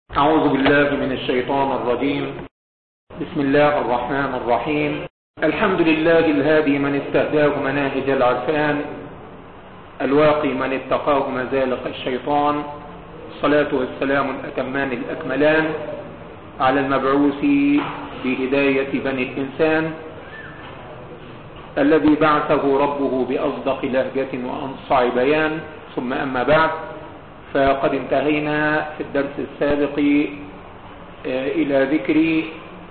أعوذ بالله من الشيطان الرجيم بسم الله الرحمن الرحيم الحمد لله الهادي من استهداه مناهج العرفان الواقي من اتقاه مزالق الشيطان الصلاة والسلام الأتمان الأكملان على المبعوث بهداية بني الإنسان الذي بعثه ربه بأصدق لهجة وأنصع بيان ثم أما بعد فقد انتهينا في الدرس السابق إلى ذكر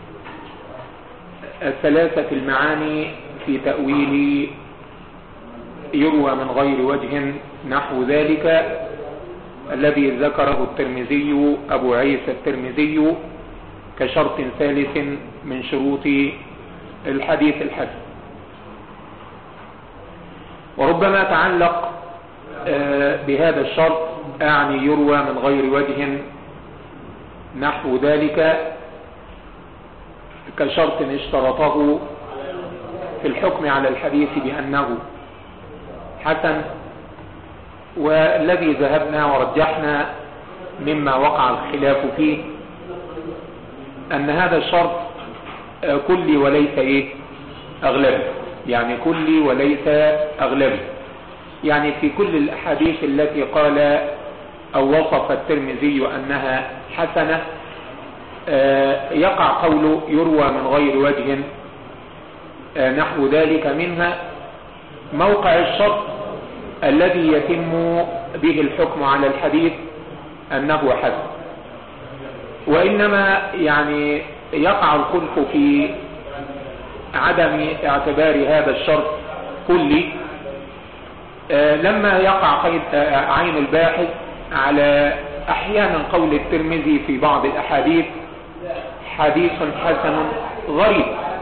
ثلاثة المعاني في تأويل يروى من غير وجه نحو ذلك الذي ذكره الترمذي أبو عيسى الترمذي كشرط ثالث من شروط الحديث الحسن وربما تعلق بهذا الشرط أعني يروى من غير وجه نحو ذلك كشرط اشترطه في الحكم على الحديث بأنه حسن والذي ذهبنا ورجحنا مما وقع الخلاف فيه أن هذا الشرط كلي وليس إيه أغلبي يعني كلي وليس أغلبي يعني في كل الأحاديث التي قال أو وصف الترمذي أنها حسنة يقع قول يروى من غير وجه نحو ذلك منها موقع الشرط الذي يتم به الحكم على الحديث أنه حسن وإنما يعني يقع الخلف في عدم اعتبار هذا الشرط كلي لما يقع عين الباحث على احيانا قول الترمذي في بعض الاحاديث حديث حسن غريب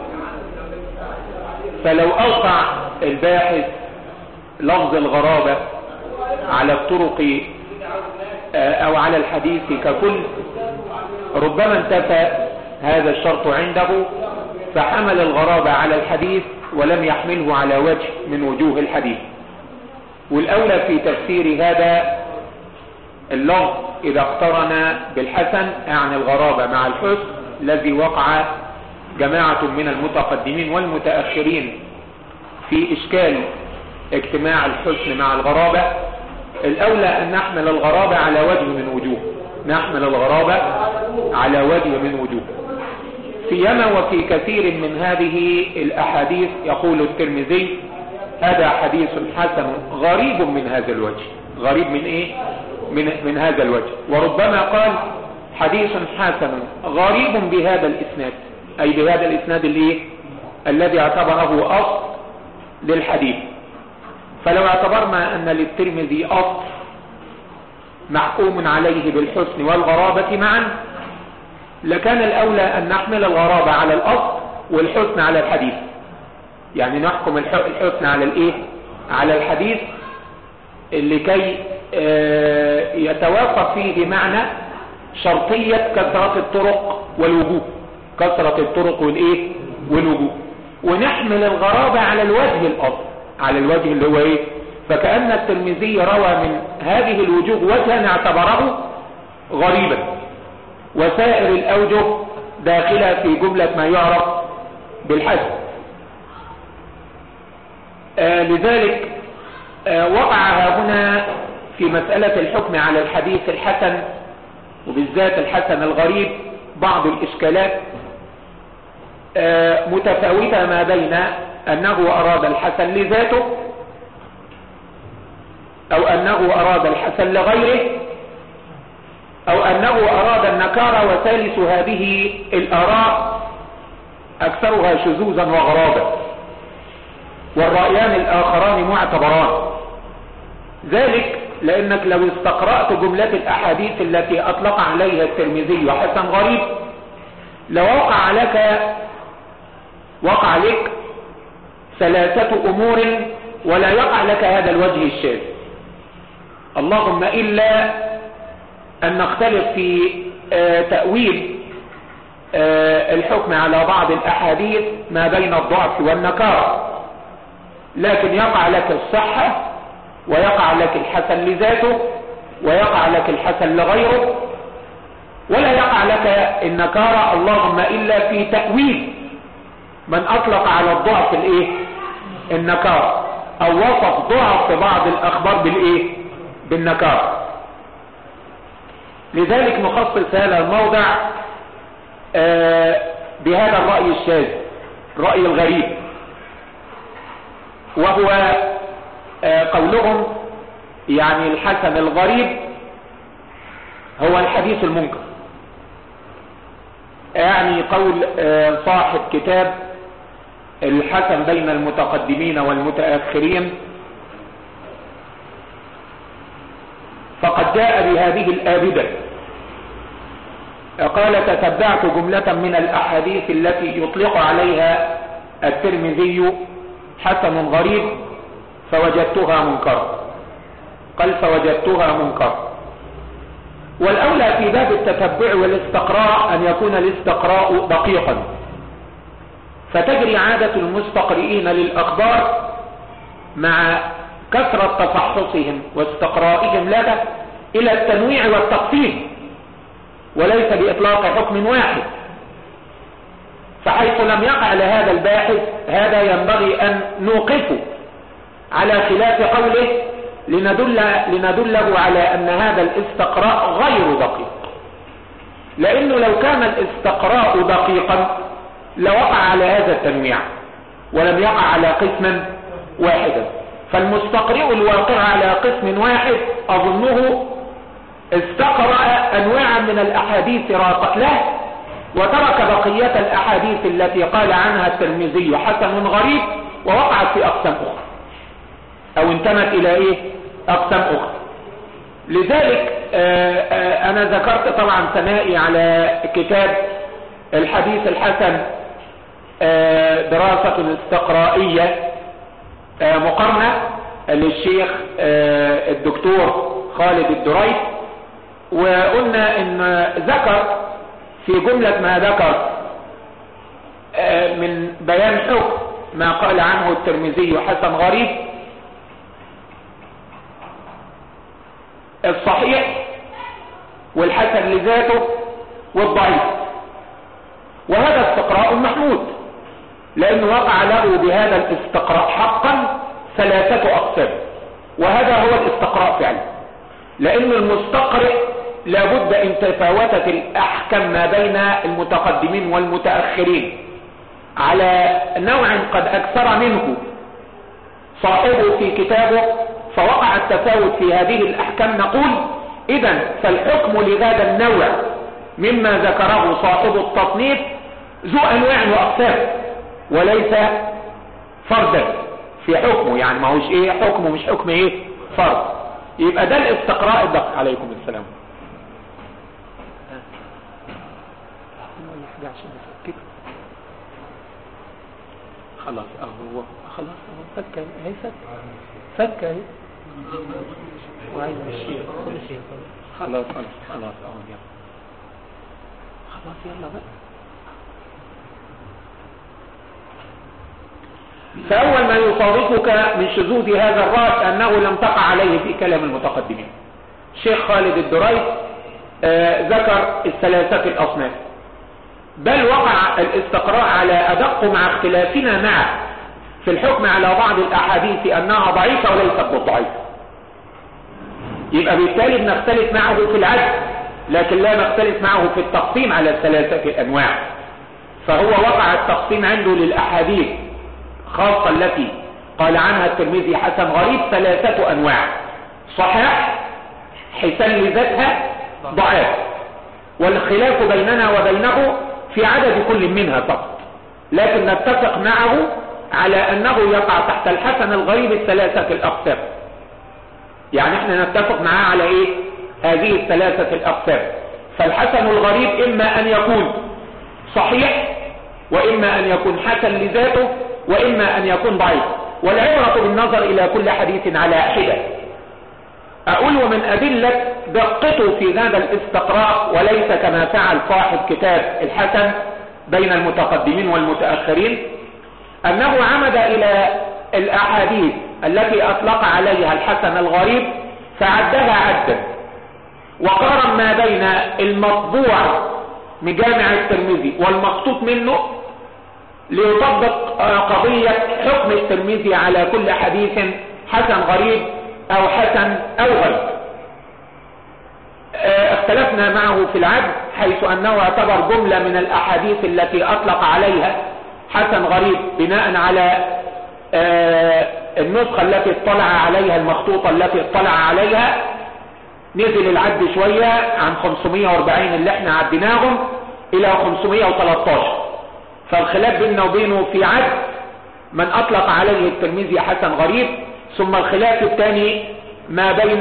فلو اوقع الباحث لفظ الغرابة على الطرق او على الحديث ككل ربما انتفى هذا الشرط عنده فحمل الغرابة على الحديث ولم يحمله على وجه من وجوه الحديث والأولى في تفسير هذا اللفظ إذا اقترن بالحسن يعني الغرابة مع الحسن الذي وقع جماعة من المتقدمين والمتأخرين في إشكال اجتماع الحسن مع الغرابة الأولى أن نحمل الغرابة على وجه من وجوه نحمل الغرابة على وجه من وجوه سيما وفي كثير من هذه الأحاديث يقول الترمذي هذا حديث حسن غريب من هذا الوجه غريب من ايه من, من هذا الوجه وربما قال حديث حسن غريب بهذا الاسناد اي بهذا الاسناد اللي الذي اعتبره اصل للحديث فلو اعتبرنا ان للترمذي اصل محكوم عليه بالحسن والغرابة معا لكان الاولى ان نحمل الغرابة على الاصل والحسن على الحديث يعني نحكم الحسن على الايه على الحديث لكي اه يتوافق فيه معنى شرطية كثرة الطرق والوجوه كثرة الطرق والايه والوجوه ونحمل الغرابة على الوجه الاصل على الوجه اللي هو ايه فكأن الترمذي روى من هذه الوجوه وجها اعتبره غريبا وسائر الاوجه داخلة في جملة ما يعرف بالحسن آه لذلك آه وقع هنا في مسألة الحكم على الحديث الحسن وبالذات الحسن الغريب بعض الإشكالات آه متفاوتة ما بين أنه أراد الحسن لذاته أو أنه أراد الحسن لغيره أو أنه أراد النكارة وثالث هذه الآراء أكثرها شذوذا وغرابا والرأيان الآخران معتبران ذلك لأنك لو استقرأت جملة الأحاديث التي أطلق عليها الترمذي وحسن غريب لوقع لك وقع لك ثلاثة أمور ولا يقع لك هذا الوجه الشاذ اللهم إلا أن نختلف في آه تأويل آه الحكم على بعض الأحاديث ما بين الضعف والنكارة لكن يقع لك الصحة ويقع لك الحسن لذاته ويقع لك الحسن لغيره ولا يقع لك النكارة اللهم إلا في تأويل من أطلق على الضعف الإيه النكارة أو وصف ضعف بعض الأخبار بالإيه بالنكارة لذلك نخصص هذا الموضع آه بهذا الرأي الشاذ الرأي الغريب وهو آه قولهم يعني الحسن الغريب هو الحديث المنكر يعني قول آه صاحب كتاب الحسن بين المتقدمين والمتأخرين فقد جاء بهذه الآبدة قال تتبعت جملة من الأحاديث التي يطلق عليها الترمذي حسن غريب فوجدتها منكرة قال فوجدتها منكرة والأولى في باب التتبع والاستقراء أن يكون الاستقراء دقيقا فتجري عادة المستقرئين للأخبار مع كثرة تفحصهم واستقرائهم لها إلى التنويع والتقسيم وليس بإطلاق حكم واحد فحيث لم يقع لهذا الباحث هذا ينبغي أن نوقفه على خلاف قوله لندل لندله على أن هذا الاستقراء غير دقيق لأنه لو كان الاستقراء دقيقا لوقع على هذا التنويع ولم يقع على قسم واحدا فالمستقرئ الواقع على قسم واحد أظنه استقرأ أنواعا من الأحاديث راقت له وترك بقية الأحاديث التي قال عنها الترمذي حسن غريب ووقعت في أقسام أخرى أو انتمت إلى إيه أقسام أخرى لذلك آآ آآ أنا ذكرت طبعا ثنائي على كتاب الحديث الحسن دراسة استقرائية مقارنة للشيخ الدكتور خالد الدريس وقلنا ان ذكر في جملة ما ذكر من بيان حكم ما قال عنه الترمذي حسن غريب الصحيح والحسن لذاته والضعيف وهذا استقراء محمود لأنه وقع له بهذا الاستقراء حقا ثلاثة أقسام وهذا هو الاستقراء فعلا لأن المستقرئ لابد ان تفاوتت الأحكام ما بين المتقدمين والمتأخرين على نوع قد أكثر منه صاحبه في كتابه فوقع التفاوت في هذه الأحكام نقول إذا فالحكم لهذا النوع مما ذكره صاحب التصنيف ذو أنواع وأقسام وليس فردا في حكمه يعني ما هوش ايه حكمه مش حكم ايه فرد يبقى ده الاستقراء الدقيق عليكم السلام خلاص اهو خلاص اهو فك اهي فك فك اهي وعايز الشيء خلاص خلاص خلاص اهو يلا خلاص يلا بقى فأول ما يصادفك من شذوذ هذا الرأس أنه لم تقع عليه في كلام المتقدمين شيخ خالد الدريس آه ذكر الثلاثة الأصناف بل وقع الاستقراء على أدق مع اختلافنا معه في الحكم على بعض الأحاديث أنها ضعيفة وليست بالضعيفة يبقى بالتالي بنختلف معه في العدل لكن لا نختلف معه في التقسيم على الثلاثة الأنواع فهو وقع التقسيم عنده للأحاديث خاصة التي قال عنها الترمذي حسن غريب ثلاثة أنواع صحيح حسن لذاتها ضعاف والخلاف بيننا وبينه في عدد كل منها فقط لكن نتفق معه على أنه يقع تحت الحسن الغريب الثلاثة الأقسام يعني احنا نتفق معاه على ايه هذه الثلاثة الأقسام فالحسن الغريب إما أن يكون صحيح وإما أن يكون حسن لذاته وإما أن يكون ضعيف والعبرة بالنظر إلى كل حديث على حدة أقول ومن أدلة دقته في هذا الاستقراء وليس كما فعل صاحب كتاب الحسن بين المتقدمين والمتأخرين أنه عمد إلى الأحاديث التي أطلق عليها الحسن الغريب فعدها عدا وقارن ما بين المطبوع من جامع الترمذي والمخطوط منه ليطبق قضية حكم الترمذي على كل حديث حسن غريب او حسن او غريب اختلفنا معه في العد حيث انه اعتبر جملة من الاحاديث التي اطلق عليها حسن غريب بناء على النسخة التي اطلع عليها المخطوطة التي اطلع عليها نزل العد شوية عن 540 اللي احنا عديناهم الى 513 فالخلاف بيننا وبينه في عد من اطلق عليه الترمذي حسن غريب ثم الخلاف الثاني ما بين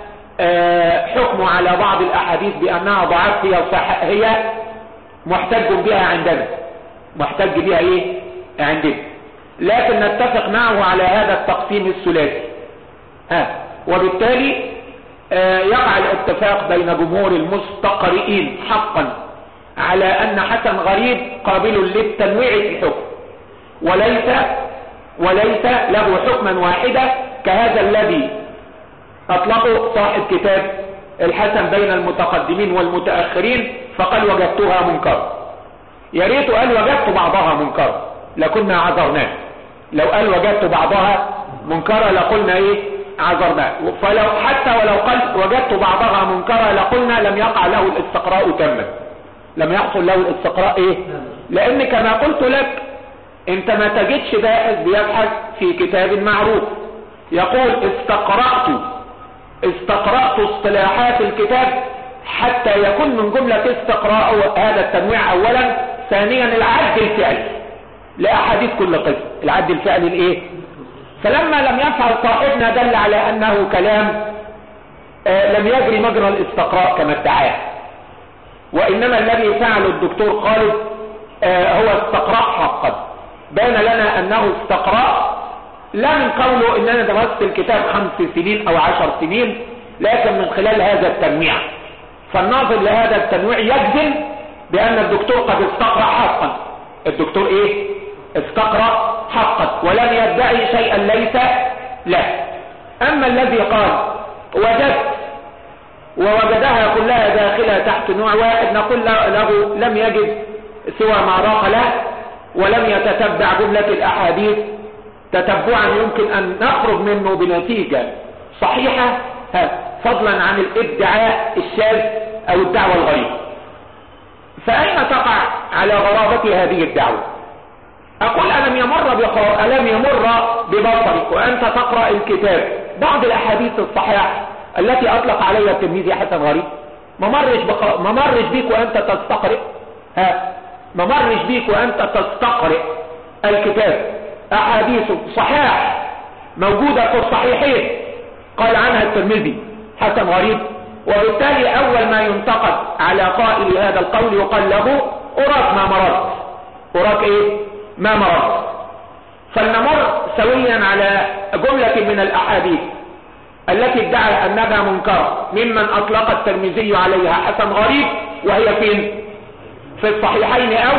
حكمه على بعض الاحاديث بانها ضعف هي صح هي محتج بها عندنا محتج بها ايه عندنا لكن نتفق معه على هذا التقسيم الثلاثي ها وبالتالي يقع الاتفاق بين جمهور المستقرئين حقا على ان حسن غريب قابل للتنويع في الحكم وليس وليس له حكما واحدا كهذا الذي اطلقه صاحب كتاب الحسن بين المتقدمين والمتأخرين فقال وجدتها منكرا يا ريت قال وجدت بعضها منكرا لكنا عذرناه لو قال وجدت بعضها منكرا لقلنا ايه عذرناه فلو حتى ولو قال وجدت بعضها منكرا لقلنا لم يقع له الاستقراء تما لم يحصل له الاستقراء ايه لان كما قلت لك انت ما تجدش باحث بيبحث في كتاب معروف يقول استقرأت استقرأت اصطلاحات الكتاب حتى يكون من جملة استقراء هذا التنويع اولا ثانيا العد الفعلي لأحاديث كل قسم العد الفعلي الايه فلما لم يفعل صاحبنا دل على انه كلام آه لم يجري مجرى الاستقراء كما ادعاه وانما الذي فعله الدكتور خالد آه هو استقراء حقا بان لنا انه استقراء لا من قوله ان انا درست الكتاب خمس سنين او عشر سنين لكن من خلال هذا التنويع فالناظر لهذا التنويع يجزم بان الدكتور قد استقرأ حقا الدكتور ايه استقرأ حقا ولم يدعي شيئا ليس له اما الذي قال وجدت ووجدها كلها داخلة تحت نوع واحد نقول له لم يجد سوى ما راق له ولم يتتبع جملة الاحاديث تتبعا يمكن ان نخرج منه بنتيجة صحيحة فضلا عن الادعاء الشاذ او الدعوة الغريبة فاين تقع على غرابة هذه الدعوة اقول الم يمر بخ... الم يمر ببصرك وانت تقرأ الكتاب بعض الاحاديث الصحيحة التي اطلق عليها التلميذ حسن غريب ما مرش بخ... ما مرش بيك وانت تستقرئ ها ما مرش بيك وانت تستقرئ الكتاب احاديث صحيح موجودة في الصحيحين قال عنها الترمذي حسن غريب وبالتالي اول ما ينتقد على قائل هذا القول يقال له اراك ما مرضت اراك ايه ما مرضت فلنمر سويا على جملة من الاحاديث التي ادعى انها منكرة ممن اطلق الترمذي عليها حسن غريب وهي فين في الصحيحين او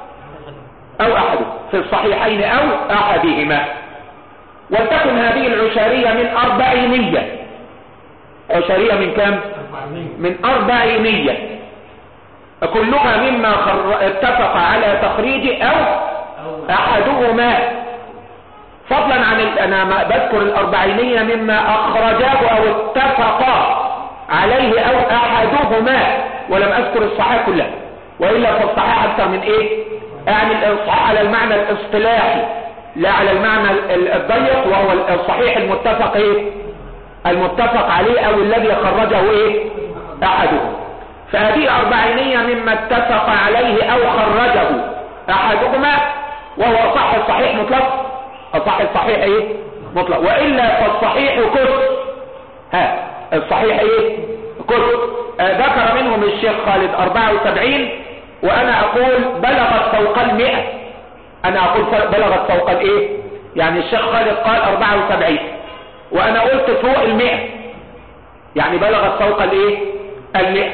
او احد في الصحيحين او احدهما ولتكن هذه العشارية من اربعينية عشارية من كم من اربعينية كلها مما اتفق على تخريج او احدهما فضلا عن انا بذكر الاربعينية مما اخرجاه او اتفق عليه او احدهما ولم اذكر الصحيح كلها وإلا فالصحيح اكثر من ايه يعني الصحيح على المعنى الاصطلاحي لا على المعنى الضيق وهو الصحيح المتفق ايه المتفق عليه او الذي خرجه ايه احدهم فهذه اربعينية مما اتفق عليه او خرجه احدهما وهو صح الصحيح مطلق الصح الصحيح ايه مطلق وإلا فالصحيح كتب ها الصحيح ايه كتب آه ذكر منهم الشيخ خالد 74 وانا اقول بلغت فوق المئة انا اقول بلغت فوق الايه يعني الشيخ خالد قال 74 وانا قلت فوق المئة يعني بلغت فوق الايه المئة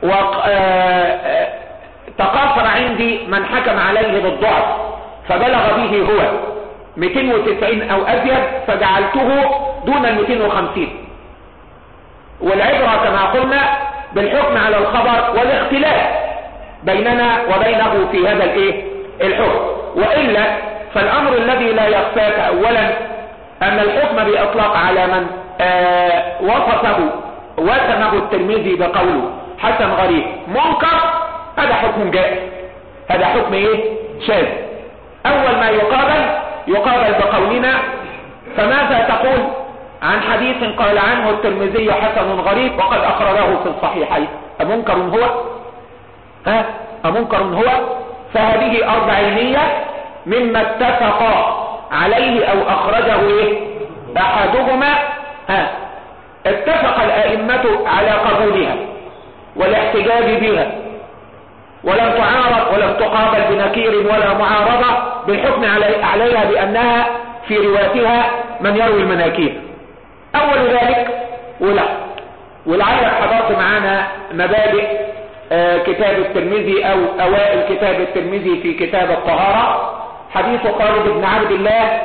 وتقاصر عندي من حكم عليه بالضعف فبلغ به هو 290 او ازيد فجعلته دون ال 250 والعبرة كما قلنا بالحكم على الخبر والاختلاف بيننا وبينه في هذا الايه الحكم وإلا فالأمر الذي لا يخفاك أولا أن الحكم بإطلاق على من آه وصفه وسمه الترمذي بقوله حسن غريب منكر هذا حكم جائز هذا حكم ايه شاذ اول ما يقابل يقابل بقولنا فماذا تقول عن حديث قال عنه الترمذي حسن غريب وقد اخرجه في الصحيحين امنكر هو ها امنكر هو فهذه اربعينية مما اتفق عليه او اخرجه ايه احدهما ها اتفق الائمة على قبولها والاحتجاج بها ولم تعارض ولم تقابل بنكير ولا معارضة بالحكم عليها بأنها في رواتها من يروي المناكير أول ذلك ولا ولعلك حضرت معانا مبادئ آه كتاب الترمذي أو أوائل كتاب الترمذي في كتاب الطهارة حديث خالد بن عبد الله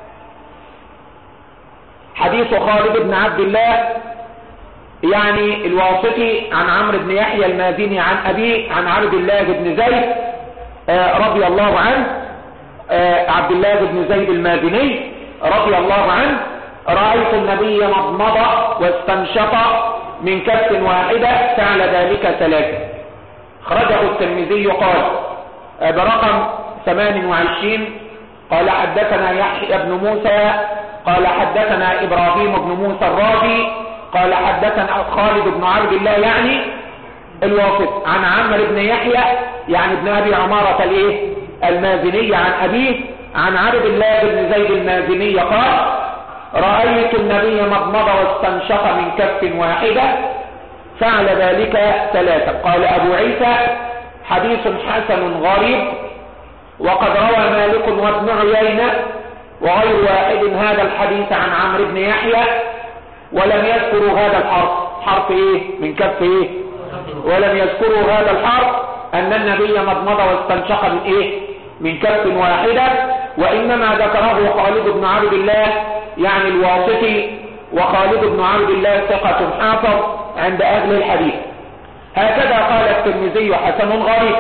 حديث خالد بن عبد الله يعني الواسطي عن عمرو بن يحيى المازني عن أبيه عن عبد الله بن زيد آه رضي الله عنه آه عبد الله بن زيد المازني رضي الله عنه رأيت النبي مضمض واستنشق من كف واحدة فعل ذلك ثلاثة خرجه الترمذي قال آه برقم 28 قال حدثنا يحيى بن موسى قال حدثنا إبراهيم بن موسى الرازي قال حدثنا خالد بن عبد الله يعني الواسط عن عمرو بن يحيى يعني ابن ابي عمارة الايه المازني عن ابيه عن عبد الله بن زيد المازني قال رأيت النبي مضمض واستنشق من كف واحدة فعل ذلك ثلاثة قال ابو عيسى حديث حسن غريب وقد روى مالك وابن عيينة وغير واحد هذا الحديث عن عمرو بن يحيى ولم يذكروا هذا الحرف حرف ايه من كف ايه ولم يذكروا هذا الحرف ان النبي مضمض واستنشق من ايه من كف واحدة وانما ذكره خالد بن عبد الله يعني الواسطي وخالد بن عبد الله ثقة حافظ عند اهل الحديث هكذا قال الترمذي حسن غريب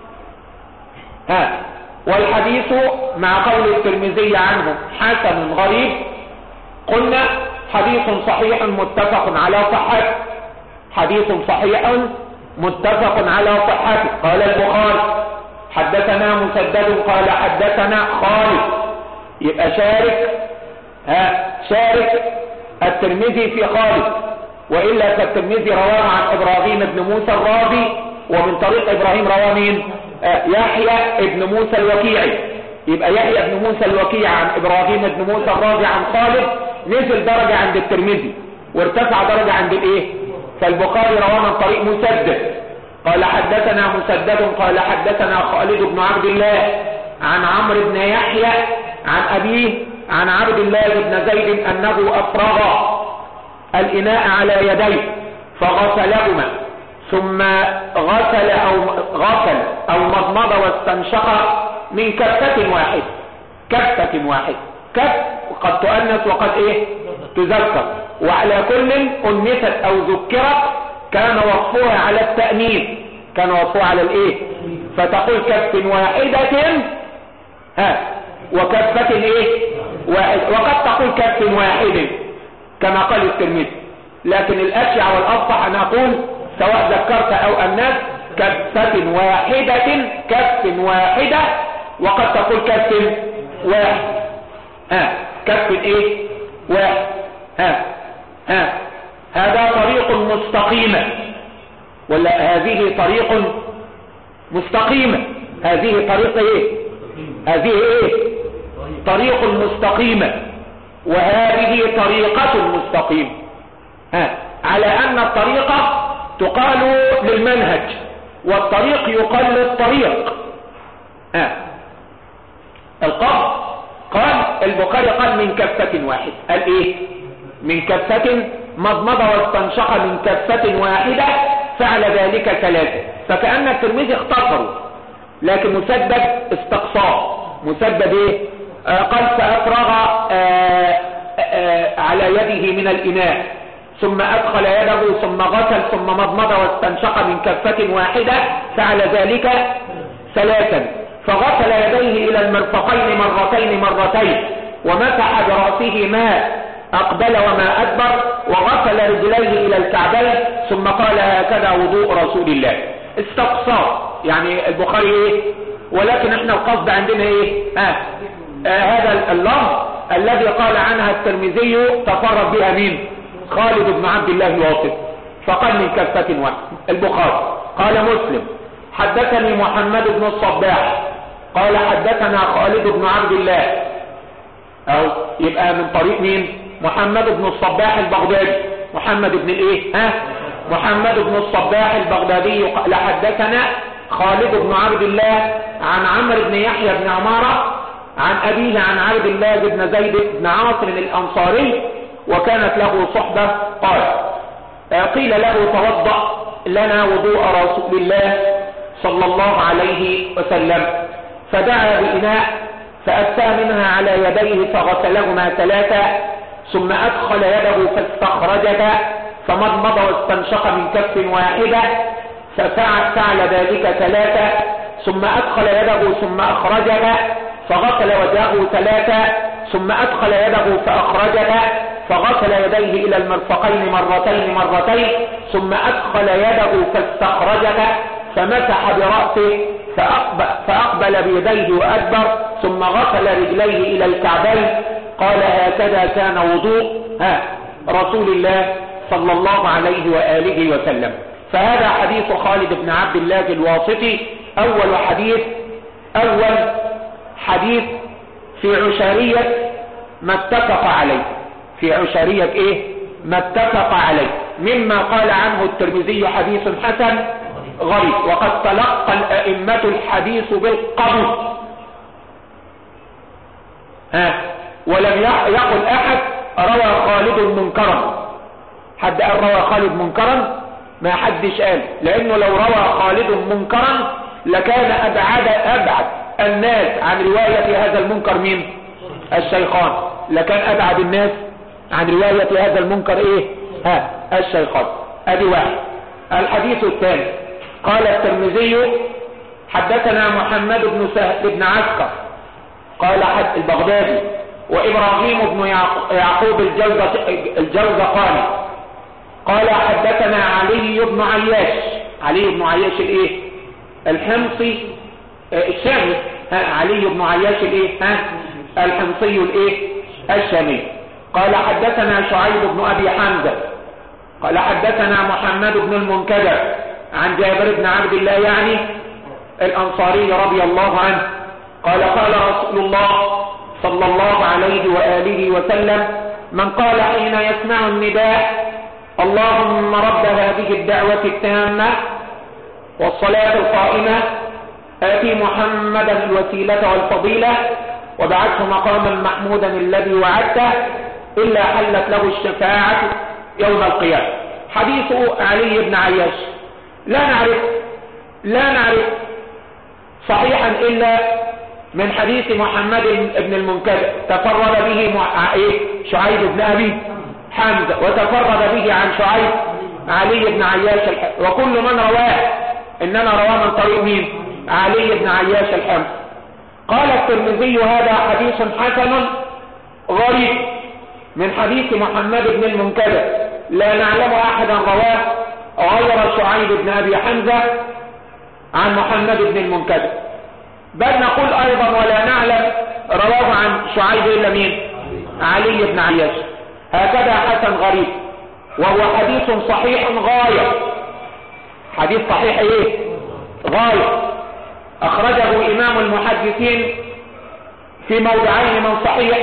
ها والحديث مع قول الترمذي عنه حسن غريب قلنا حديث صحيح متفق على صحته حديث صحيح متفق على صحته قال البخاري حدثنا مسدد قال حدثنا خالد يبقى شارك ها شارك الترمذي في خالد وإلا فالترمذي رواه عن إبراهيم بن موسى الرازي ومن طريق إبراهيم رواه مين آه يحيى بن موسى الوكيعي يبقى يحيى بن موسى الوكيع عن إبراهيم بن موسى الرازي عن خالد نزل درجة عند الترمذي وارتفع درجة عند الايه فالبخاري رواه من طريق مسدد قال حدثنا مسدد قال حدثنا خالد بن عبد الله عن عمرو بن يحيى عن أبيه عن عبد الله بن زيد أنه أفرغ الإناء على يديه فغسلهما ثم غسل أو غسل أو مضمض واستنشق من كفة واحدة كفة واحدة كف قد تؤنث وقد ايه تذكر وعلى كل أنثت أو ذكرت كان وصفها على التأنيث كان وصفها على الايه فتقول كف واحدة ها وكفة ايه واحد وقد تقول كف واحد كما قال الترمذي لكن الأشيع والأفصح أن أقول سواء ذكرت أو أنث كفة واحدة كف واحدة وقد تقول كف واحد ها كف ايه واحد ها ها هذا طريق مستقيمة ولا هذه طريق مستقيمة هذه طريق ايه هذه ايه طريق مستقيمة وهذه طريقة مستقيمة ها على ان الطريقة تقال للمنهج والطريق يقال للطريق ها القبض قال البخاري قال من كفة واحد قال ايه من كفة مضمضة واستنشق من كفة واحدة فعل ذلك ثلاثة فكأن الترمذي اختصره لكن مسدد استقصاه مسدد ايه آه قال فأفرغ آه آه على يده من الإناء ثم أدخل يده ثم غسل ثم مضمض واستنشق من كفة واحدة فعل ذلك ثلاثا فغسل يديه إلى المرفقين مرتين مرتين ومسح برأسه ما أقبل وما أدبر وغسل رجليه إلى الكعبين ثم قال هكذا وضوء رسول الله استقصار يعني البخاري إيه ولكن احنا القصد عندنا إيه آه. آه هذا اللفظ الذي قال عنها الترمذي تفرد بها مين خالد بن عبد الله الواقف فقال من كفة واحد البخاري قال مسلم حدثني محمد بن الصباح قال حدثنا خالد بن عبد الله او يبقى من طريق مين محمد بن الصباح البغدادي محمد بن الايه ها محمد بن الصباح البغدادي قال حدثنا خالد بن عبد الله عن عمرو بن يحيى بن عمارة عن أبيه عن عبد الله بن زيد بن عاصر الأنصاري وكانت له صحبة قال قيل له توضأ لنا وضوء رسول الله صلى الله عليه وسلم فدعا بإناء فأتى منها على يديه فغسلهما ثلاثة ثم أدخل يده فاستخرجها فمضمض واستنشق من كف واحدة ففعل فعل ذلك ثلاثة ثم أدخل يده ثم أخرجها فغسل وجهه ثلاثة ثم أدخل يده فأخرجها فغسل يديه إلى المرفقين مرتين مرتين ثم أدخل يده فاستخرجها فمسح برأسه فأقبل, فأقبل بيديه وأدبر ثم غسل رجليه إلى الكعبين قال هكذا كان وضوء ها رسول الله صلى الله عليه وآله وسلم فهذا حديث خالد بن عبد الله الواسطي أول حديث أول حديث في عشارية ما اتفق عليه في عشارية ايه ما اتفق عليه مما قال عنه الترمذي حديث حسن غريب وقد تلقى الأئمة الحديث بالقبض ها ولم يقل أحد روى خالد منكرا حد قال روى خالد منكرا ما حدش قال لأنه لو روى خالد منكرا لكان أبعد أبعد الناس عن رواية هذا المنكر مين الشيخان لكان أبعد الناس عن رواية هذا المنكر إيه ها الشيخان أدي واحد الحديث الثاني قال الترمذي حدثنا محمد بن سهل بن عسكر قال حد البغدادي وإبراهيم بن يعقوب الجوزة قال قال حدثنا علي بن عياش علي بن عياش الايه الحمصي الشامي ها علي بن عياش الايه ها الحمصي الايه الشامي قال حدثنا شعيب بن ابي حمزه قال حدثنا محمد بن المنكدر عن جابر بن عبد الله يعني الانصاري رضي الله عنه قال قال رسول الله صلى الله عليه واله وسلم من قال حين يسمع النداء اللهم رب هذه الدعوة التامة والصلاة القائمة آتي محمدا الوسيلة والفضيلة وبعثه مقاما محمودا الذي وعدته إلا حلت له الشفاعة يوم القيامة حديث علي بن عياش لا نعرف لا نعرف صحيحا إلا من حديث محمد بن المنكدر تفرد به شعيب بن أبي حمزة وتفرد به عن شعيب علي بن عياش الحمد وكل من رواه إنما رواه من طريق مين علي بن عياش الحمد قال الترمذي هذا حديث حسن غريب من حديث محمد بن المنكدر لا نعلم أحدا رواه غير شعيب بن أبي حمزة عن محمد بن المنكدر بل نقول أيضا ولا نعلم رواه عن شعيب إلا مين علي بن عياش هكذا حسن غريب وهو حديث صحيح غاية حديث صحيح ايه غاية اخرجه امام المحدثين في موضعين من صحيح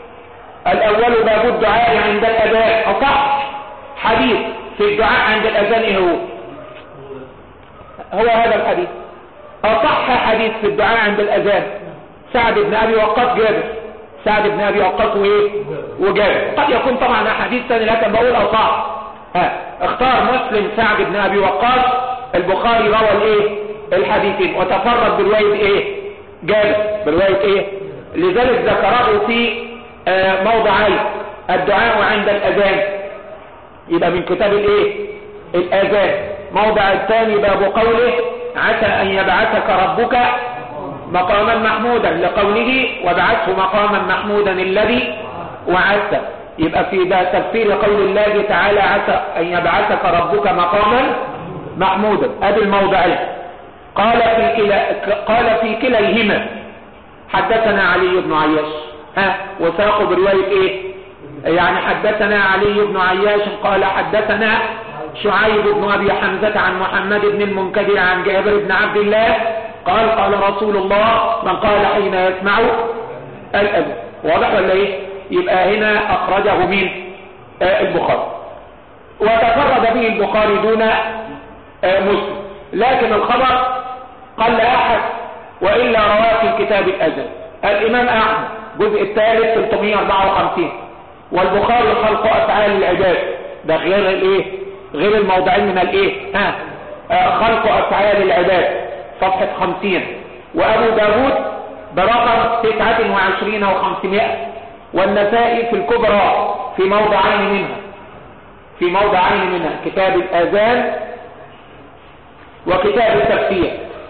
الاول باب الدعاء عند الاذان اصح حديث في الدعاء عند الاذان ايه هو هو هذا الحديث اصح حديث في الدعاء عند الاذان سعد بن ابي وقاص جابر سعد بن ابي وقاص وايه وجابر قد يكون طبعا احاديث ثانيه لكن بقول اصح ها اختار مسلم سعد بن ابي وقاص البخاري روى الايه الحديثين وتفرد بروايه ايه جابر بروايه ايه لذلك ذكره في آه موضعين الدعاء عند الاذان يبقى من كتاب الايه الاذان موضع الثاني باب قوله عسى ان يبعثك ربك مقاما محمودا لقوله وبعثه مقاما محمودا الذي وعدته يبقى في ده تفسير قول الله تعالى عسى ان يبعثك ربك مقاما محمودا ادي الموضعين قال في كلا قال في كليهما حدثنا علي بن عياش ها وساقوا بروايه ايه يعني حدثنا علي بن عياش قال حدثنا شعيب بن ابي حمزه عن محمد بن المنكدر عن جابر بن عبد الله قال قال رسول الله من قال حين يسمع الأذى واضح ولا ايه يبقى هنا اخرجه مين آه البخاري وتفرد به البخاري دون آه مسلم لكن الخبر قل احد والا رواه في كتاب الاذى الامام احمد الجزء الثالث 354 والبخاري خلق افعال العباد ده غير الايه غير الموضعين من الايه ها آه خلق افعال العباد صفحة خمسين وأبو داود برقم تسعة وعشرين وخمسمائة والنسائي في الكبرى في موضعين منها في موضعين منها كتاب الأذان وكتاب التفسير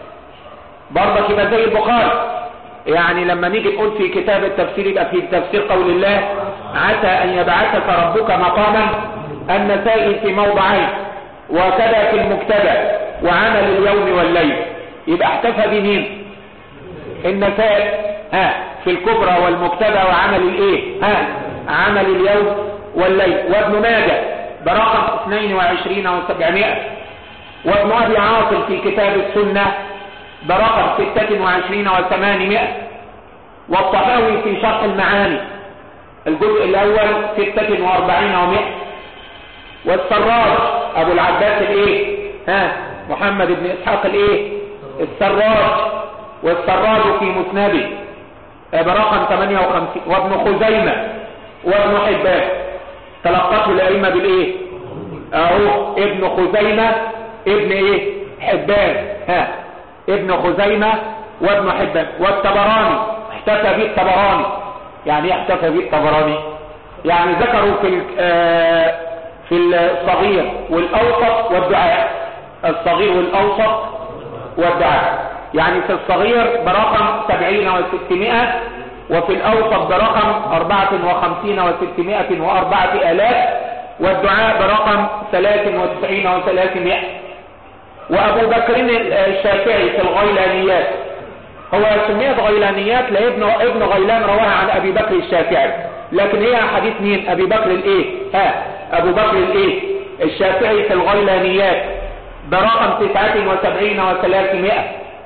برضه كده زي البخاري يعني لما نيجي نقول في كتاب التفسير يبقى في تفسير قول الله عسى أن يبعثك ربك مقاما النسائي في موضعين وكذا في المكتبة وعمل اليوم والليل يبقى احتفى بمين النسائي ها في الكبرى والمكتبة وعمل الايه ها عمل اليوم والليل وابن ماجه برقم 22 و700 وابن ابي عاصم في كتاب السنة برقم 26 و800 والطحاوي في شرح المعاني الجزء الاول 46 و100 والسراج ابو العباس الايه ها محمد بن اسحاق الايه السراج والسراج في مسنده برقم 58 وابن خزيمة وابن حبان تلقته الأئمة بالايه اهو ابن خزيمة ابن ايه حبان ها ابن خزيمة وابن حبان والتبراني احتفى به التبراني يعني ايه احتفى به التبراني يعني ذكروا في في الصغير والاوسط والدعاء الصغير والاوسط والدعاء يعني في الصغير برقم سبعين وستمائة وفي الأوسط برقم أربعة وخمسين وستمائة وأربعة آلاف والدعاء برقم ثلاث وتسعين وثلاثمائة وأبو بكر الشافعي في الغيلانيات هو سميت غيلانيات لابن ابن غيلان رواها عن أبي بكر الشافعي لكن هي حديث مين أبي بكر الإيه ها أبو بكر الإيه الشافعي في الغيلانيات برقم تسعة وسبعين وثلاثمائة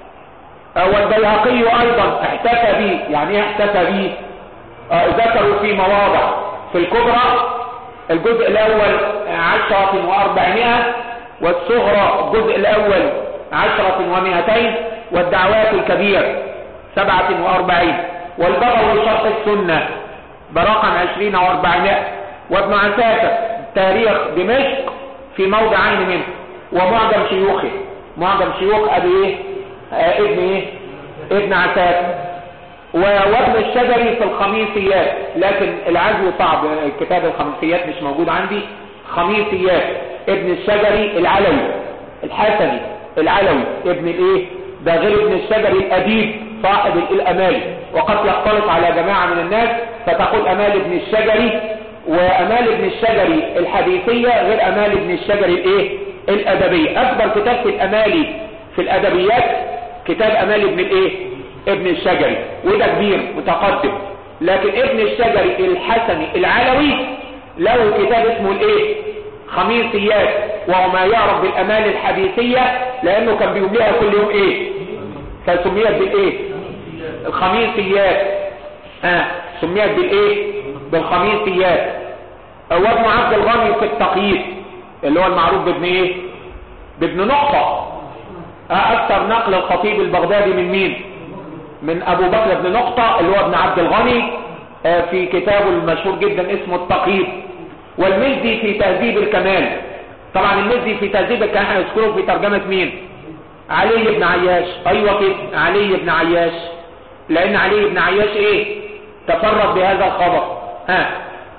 والبيهقي ايضا احتفى به يعني ايه احتفى به آه ذكروا في مواضع في الكبرى الجزء الاول عشرة واربعمائة والصغرى الجزء الاول عشرة ومئتين والدعوات الكبير سبعة واربعين والبغوي شرح السنة برقم عشرين واربعمائة وابن عساكر تاريخ دمشق في موضعين منه ومعجم شيوخه معجم شيوخ ابي ايه آه ابن ايه ابن عساك وابن الشجري في الخميسيات لكن العزو صعب كتاب الخميسيات مش موجود عندي خميسيات ابن الشجري العلوي الحسني العلوي ابن الايه ده غير ابن الشجري الاديب صاحب الامالي وقد يختلط على جماعة من الناس فتقول امال ابن الشجري وامال ابن الشجري الحديثية غير امال ابن الشجري الايه الادبية اكبر كتاب في الامالي في الادبيات كتاب امال ابن الايه ابن الشجري وده كبير متقدم لكن ابن الشجري الحسني العلوي له كتاب اسمه الايه خميسيات وهو ما يعرف بالامال الحديثية لانه كان بيقول كل يوم ايه فسميت بالايه الخميسيات اه سميت بالايه بالخميسيات وابن عبد الغني في التقييد اللي هو المعروف بابن ايه بابن نقطة اكثر نقل الخطيب البغدادي من مين من ابو بكر بن نقطة اللي هو ابن عبد الغني في كتابه المشهور جدا اسمه التقييد والمزي في تهذيب الكمال طبعا المزي في تهذيب الكمال هنذكره في ترجمة مين علي بن عياش ايوه كده علي بن عياش لان علي بن عياش ايه تفرد بهذا الخبر ها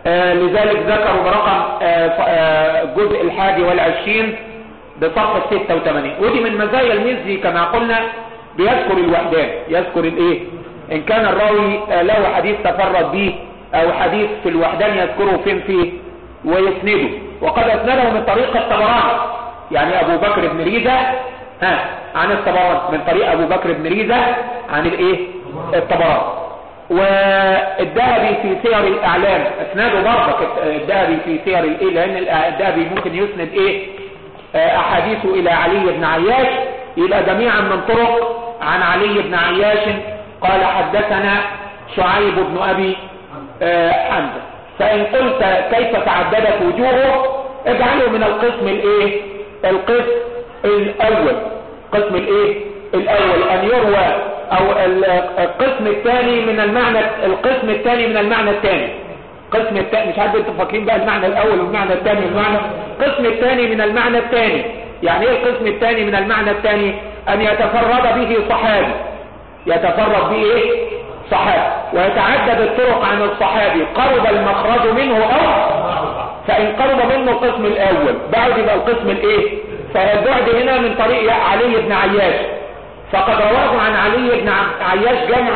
آه لذلك ذكروا برقم الجزء آه الحادي والعشرين بصفحة 86 ودي من مزايا المزي كما قلنا بيذكر الوحدان يذكر الايه ان كان الراوي له حديث تفرد به او حديث في الوحدان يذكره فين فيه ويسنده وقد اسنده من طريق الطبراني يعني ابو بكر بن ريزة ها عن الطبراني من طريق ابو بكر بن ريزة عن الايه الطبراني والذهبي في سير الاعلام اسناده برضك الذهبي في سير الايه لان الذهبي ممكن يسند ايه احاديثه الى علي بن عياش يبقى جميعا من طرق عن علي بن عياش قال حدثنا شعيب بن ابي حمزه فان قلت كيف تعددت وجوهه اجعله من القسم الايه القسم الاول قسم الايه الاول ان يروى او القسم الثاني من المعنى القسم الثاني من المعنى الثاني القسم الثاني مش عارف انتوا فاكرين بقى المعنى الاول والمعنى الثاني والمعنى القسم الثاني من المعنى الثاني يعني ايه القسم الثاني من المعنى الثاني ان يتفرد به صحابي يتفرد به ايه صحابي ويتعدد الطرق عن الصحابي قرب المخرج منه او فان قرب منه القسم الاول بعد يبقى القسم الايه فالبعد هنا من طريق علي بن عياش فقد رواه عن علي بن عياش جمع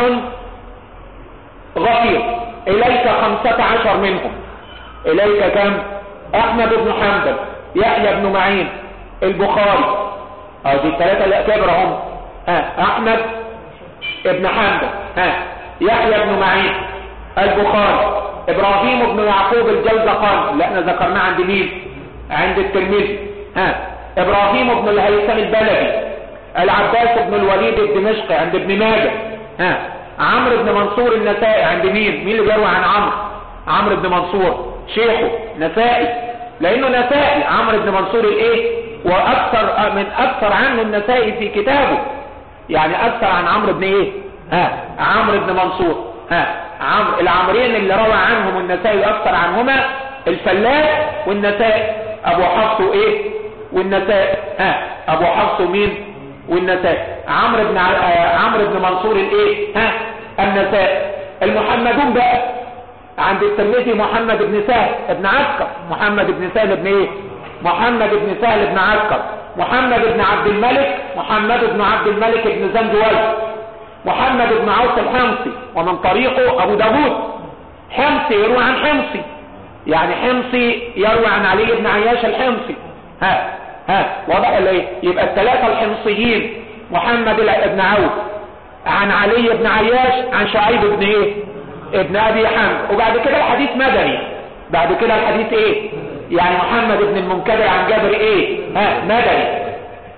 غفير اليك خمسة عشر منهم اليك كم احمد بن حنبل يحيى بن معين البخاري اه دي الثلاثة الاكابر هم ها احمد ابن حنبل ها يحيى بن معين البخاري ابراهيم بن يعقوب الجوزقان اللي احنا ذكرناه عند مين عند الترمذي ها ابراهيم بن الهيثم البلدي العباس بن الوليد الدمشقي عند ابن ماجه ها عمرو بن منصور النسائي عند مين مين اللي بيروي عن عمرو عمرو بن منصور شيخه نسائي لانه نسائي عمرو بن منصور الايه واكثر من اكثر عنه النسائي في كتابه يعني اكثر عن عمرو بن ايه ها عمرو بن منصور ها عمرو العمرين اللي روى عنهم النسائي اكثر عنهما الفلاس والنسائي ابو حفص وايه والنسائي ها ابو حفص مين والنسائي عمرو بن عمرو بن منصور الايه ها النسائي المحمدون بقى عند الترمذي محمد بن سهل بن عسكر محمد بن سهل بن ايه محمد بن سهل بن عسكر محمد بن عبد الملك محمد بن عبد الملك بن زنجوي محمد بن عوف الحمصي ومن طريقه ابو داود حمصي يروي عن حمصي يعني حمصي يروي عن علي بن عياش الحمصي ها ها واضح ولا ايه يبقى الثلاثه الحمصيين محمد بن عوف عن علي بن عياش عن شعيب بن ايه ابن ابي حمد وبعد كده الحديث مدني بعد كده الحديث ايه يعني محمد بن المنكدر عن جابر ايه ها مدني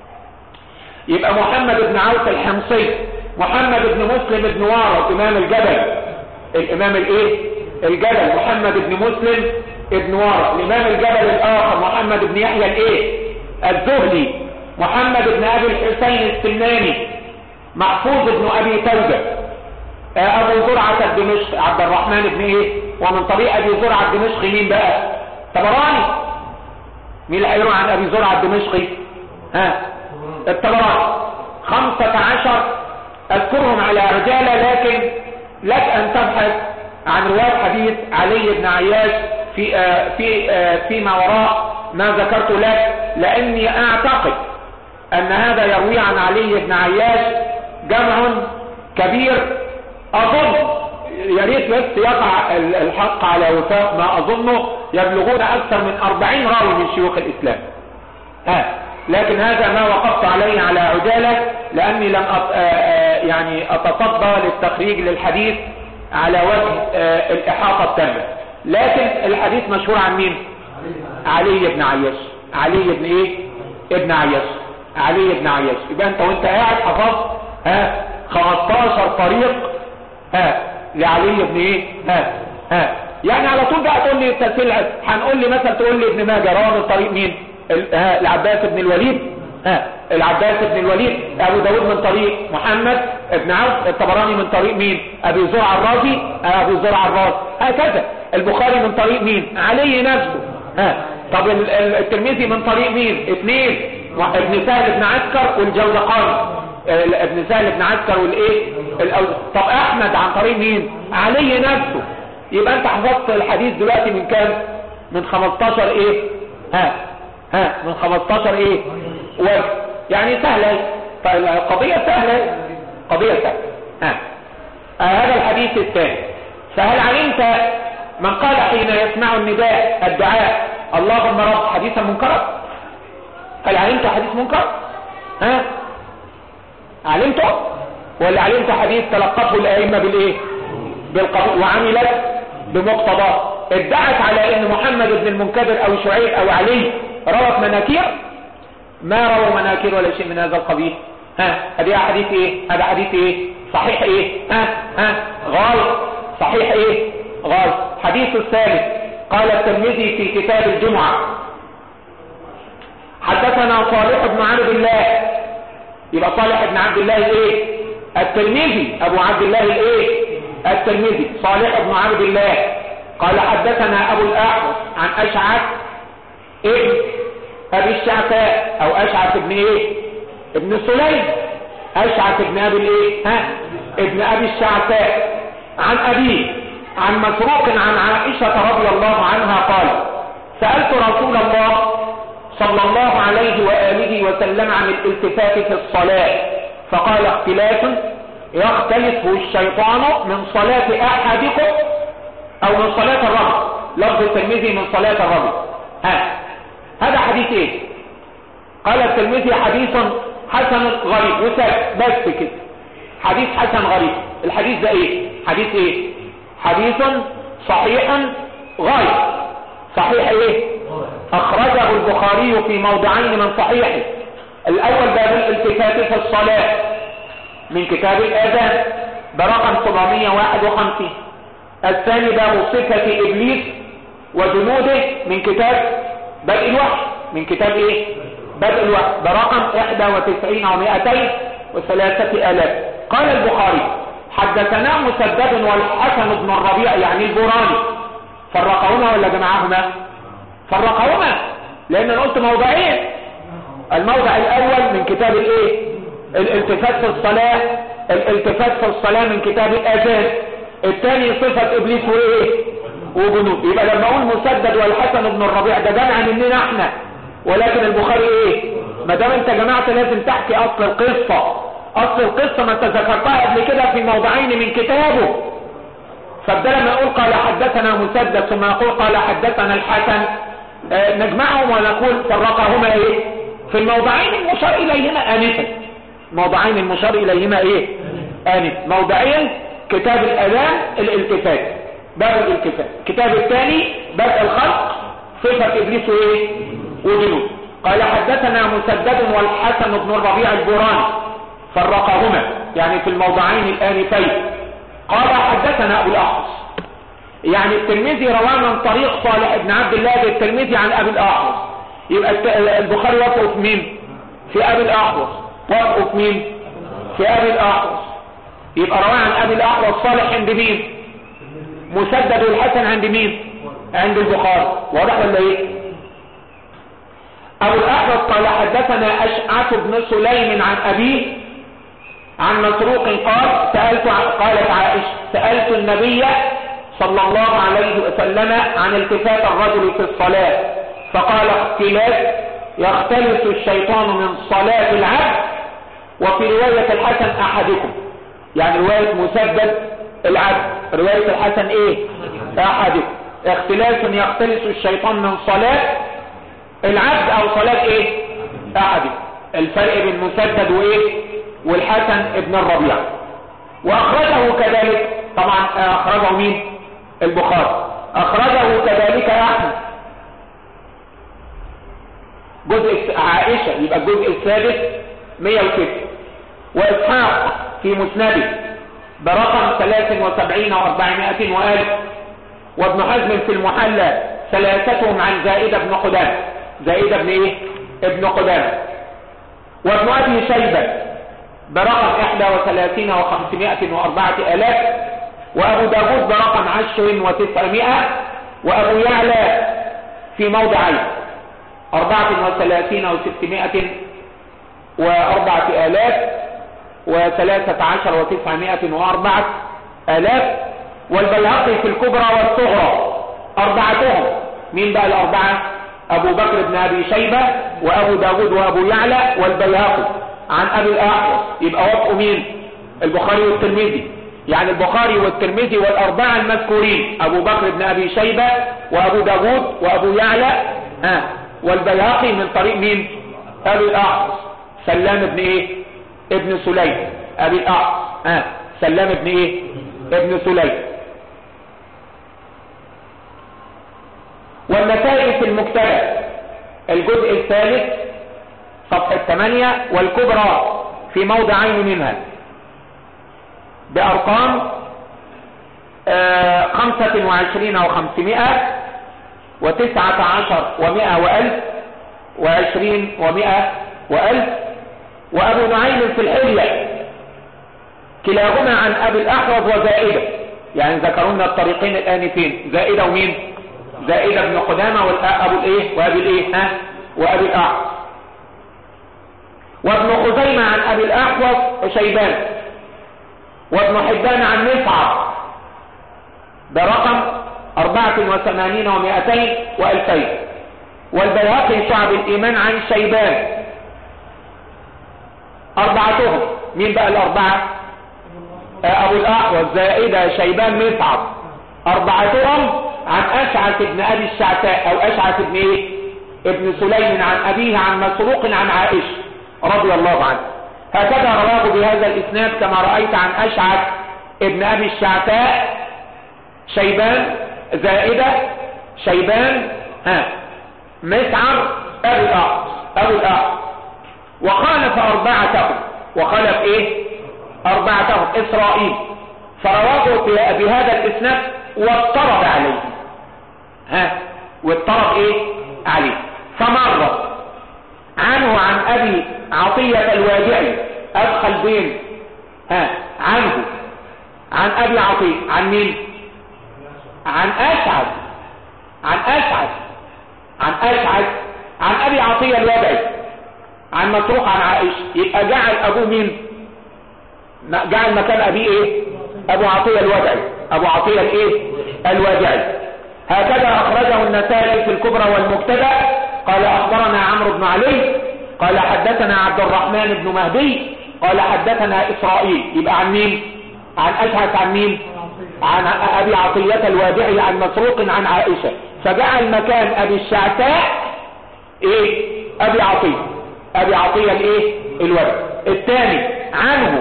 يبقى محمد بن عوف الحمصي محمد بن مسلم بن وارث امام الجبل الامام الايه الجبل محمد بن مسلم ابن وارث الامام الجبل الاخر محمد بن يحيى الايه الزهلي محمد بن ابي الحسين السناني محفوظ بن ابي توبه ابو زرعه الدمشقي عبد الرحمن بن ايه ومن طريق ابي زرعه الدمشقي مين بقى طبراني مين اللي هيروح عن ابي زرعه الدمشقي ها الطبراني خمسة عشر اذكرهم على رجالة لكن لك ان تبحث عن رواية حديث علي بن عياش في آه في آه فيما وراء ما ذكرت لك لاني اعتقد ان هذا يروي عن علي بن عياش جمع كبير اظن يا ريت بس يقع الحق على وفاق ما اظنه يبلغون اكثر من 40 راوي من شيوخ الاسلام ها لكن هذا ما وقفت عليه على عجالة لاني لم أط... يعني اتصدى للتخريج للحديث على وجه الاحاطة التامة لكن الحديث مشهور عن مين علي بن عياش علي بن ايه ابن عياش علي بن عياش يبقى انت وانت قاعد حفظت ها 15 طريق ها لعلي بن ايه ها ها يعني على طول بقى تقول لي تسلسل هنقول لي مثلا تقول لي ابن ماجه رواه من طريق مين ها العباس بن الوليد ها العباس بن الوليد ابو داود من طريق محمد ابن عوف الطبراني من طريق مين ابي زرع الرازي ابو زرع الرازي هكذا البخاري من طريق مين علي نفسه ها طب الترمذي من طريق مين اثنين ابن سهل بن عسكر والجوزقاني ابن سهل بن عسكر والايه طب احمد عن طريق مين علي نفسه يبقى انت حفظت الحديث دلوقتي من كام من 15 ايه ها ها من 15 ايه وجه يعني سهلة فالقضية سهلة قضية سهلة ها آه هذا الحديث الثاني فهل علمت من قال حين يسمع النداء الدعاء اللهم رب حديثا منكرا هل علمت حديث منكر ها علمته ولا علمت حديث تلقته الائمه بالايه بالقبول وعملت بمقتضاه ادعت على ان محمد بن المنكدر او شعيب او علي روت مناكير ما رووا مناكير ولا شيء من هذا القبيل ها هذه حديث ايه هذا حديث ايه صحيح ايه ها ها غلط صحيح ايه غلط حديث الثالث قال الترمذي في كتاب الجمعة حدثنا صالح بن عبد الله يبقى صالح بن عبد الله ايه الترمذي ابو عبد الله الايه الترمذي صالح بن عبد الله قال حدثنا ابو الاحوص عن اشعث ابن ابي الشعثاء او اشعث ابن ايه ابن سليم اشعث ابن ابي الايه ها ابن ابي الشعثاء عن ابيه عن مسروق عن عائشة رضي الله عنها قال سألت رسول الله صلى الله عليه وآله وسلم عن الالتفات في الصلاة فقال اختلاف يختلفه الشيطان من صلاة أحدكم أو من صلاة الرجل لفظ الترمذي من صلاة الرجل ها هذا حديث ايه قال الترمذي حديث حسن غريب وساب بس كده حديث حسن غريب الحديث ده ايه حديث ايه حديث صحيح غاية صحيح ايه اخرجه البخاري في موضعين من صحيحه الاول باب الالتفات في الصلاة من كتاب الاذان برقم 751 الثاني باب صفة ابليس وجنوده من كتاب بدء الوحي من كتاب ايه بدء الوحي برقم 91 و200 وثلاثة الاف قال البخاري حدثنا مسدد والحسن بن الربيع يعني البوراني فرقهما ولا جمعهما فرقهما لان انا قلت موضعين الموضع الاول من كتاب الايه الالتفات في الصلاة الالتفات في الصلاة من كتاب الاذان الثاني صفة ابليس وايه وجنود يبقى لما اقول مسدد والحسن بن الربيع ده جمع مننا احنا ولكن البخاري ايه ما دام انت جمعت لازم تحكي اصل القصة اصل القصة ما انت ذكرتها قبل كده في موضعين من كتابه فبدل ما اقول قال حدثنا مسدد ثم اقول قال حدثنا الحسن آه نجمعهم ونقول فرقهما ايه في الموضعين المشار اليهما انفا موضعين المشار اليهما ايه انف موضعين كتاب الاذان الالتفات باب الالتفات الكتاب الثاني بدء الخلق صفة ابليس وايه وجنود قال حدثنا مسدد والحسن بن الربيع البوراني فرقهما يعني في الموضعين الآنفين قال حدثنا أبو الأحوص يعني الترمذي رواه من طريق صالح بن عبد الله الترمذي عن أبي الأحوص يبقى البخاري وقفه في مين في أبي الأحوص وقفه في مين في أبي الأحوص يبقى رواه عن أبي الأحوص صالح عند مين مسدد والحسن عند مين عند البخاري واضح ولا ايه ابو الاحوص قال حدثنا اشعث بن سليم عن ابيه عن مسروق قال سألت قالت عائشة سألت النبي صلى الله عليه وسلم عن التفات الرجل في الصلاة فقال اختلاف يختلف الشيطان من صلاة العبد وفي رواية الحسن أحدكم يعني رواية مسدد العبد رواية الحسن ايه أحدكم اختلاف يختلف الشيطان من صلاة العبد او صلاة ايه أحدكم الفرق بين مسدد وايه والحسن ابن الربيع واخرجه كذلك طبعا اخرجه مين البخاري اخرجه كذلك احمد جزء عائشة يبقى الجزء السادس 106 واسحاق في مسنده برقم 73 و400 وآلف وابن حزم في المحلى ثلاثتهم عن زائدة بن قدام زائدة بن ايه ابن قدام وابن ابي شيبة برقم 31 و500 وأربعة آلاف وأبو داود برقم 10 وتسعمائة وأبو يعلى في موضعين أربعة وثلاثين وستمائة وأربعة آلاف وثلاثة عشر وتسعمائة وأربعة آلاف والبيهقي في الكبرى والصغرى اربعتهم مين بقى الاربعة ابو بكر بن ابي شيبة وابو داود وابو يعلى والبيهقي عن ابي الاحوص يبقى وفقوا مين البخاري والترمذي يعني البخاري والترمذي والاربعة المذكورين ابو بكر بن ابي شيبة وابو داود وابو يعلى ها والبيهقي من طريق مين ابي الاحوص سلام بن ايه ابن سليم ابي الاحوص ها سلام بن ايه ابن سليم والنتائج في المكتبة الجزء الثالث صفحة 8 والكبرى في موضعين منها بأرقام خمسة وعشرين وخمسمائة وتسعة عشر ومائة وألف وعشرين ومائة وألف وأبو نعيم في الحلية كلاهما عن أبي الأحوض وزائدة يعني ذكرونا الطريقين الآنفين زائدة ومين زائدة بن قدامة وأبو الإيه وأبي الإيه ها وأبي الأحوض وابن خزيمة عن أبي الأحوص شيبان وابن حبان عن مصعب برقم أربعة وثمانين ومائتين وألفين والبيهقي شعب الإيمان عن شيبان أربعتهم مين بقى الأربعة أبو الأحوص زائدة شيبان مصعب أربعتهم عن أشعث بن أبي الشعتاء أو أشعث بن إيه ابن سليم عن أبيه عن مسروق عن عائشة رضي الله عنه هكذا رواه بهذا الإسناد كما رأيت عن أشعث ابن أبي الشعتاء شيبان زائدة شيبان ها مسعر أبو الأعص أبو الأعص وخالف أربعتهم وخالف إيه أربعتهم إسرائيل فرواه بهذا الإسناد واضطرب عليه ها واضطرب إيه عليه فمرة عنه عن أبي عطية الواجعي أدخل بين ها عنه عن أبي عطية عن مين عن أسعد عن أسعد عن أسعد عن أبي عطية الواجعي عن مسروق عن عائشة يبقى جعل أبوه مين جعل مكان أبيه إيه أبو عطية الواجعي أبو عطية الإيه الواجعي هكذا أخرجه النسائي في الكبرى والمبتدا قال أخبرنا عمرو بن علي قال حدثنا عبد الرحمن بن مهدي قال حدثنا إسرائيل يبقى عن مين عن أشهد عن مين عن أبي عطية الوادعي عن مسروق عن عائشة فجعل مكان أبي الشعتاء إيه أبي عطية أبي عطية الإيه الوادعي الثاني عنه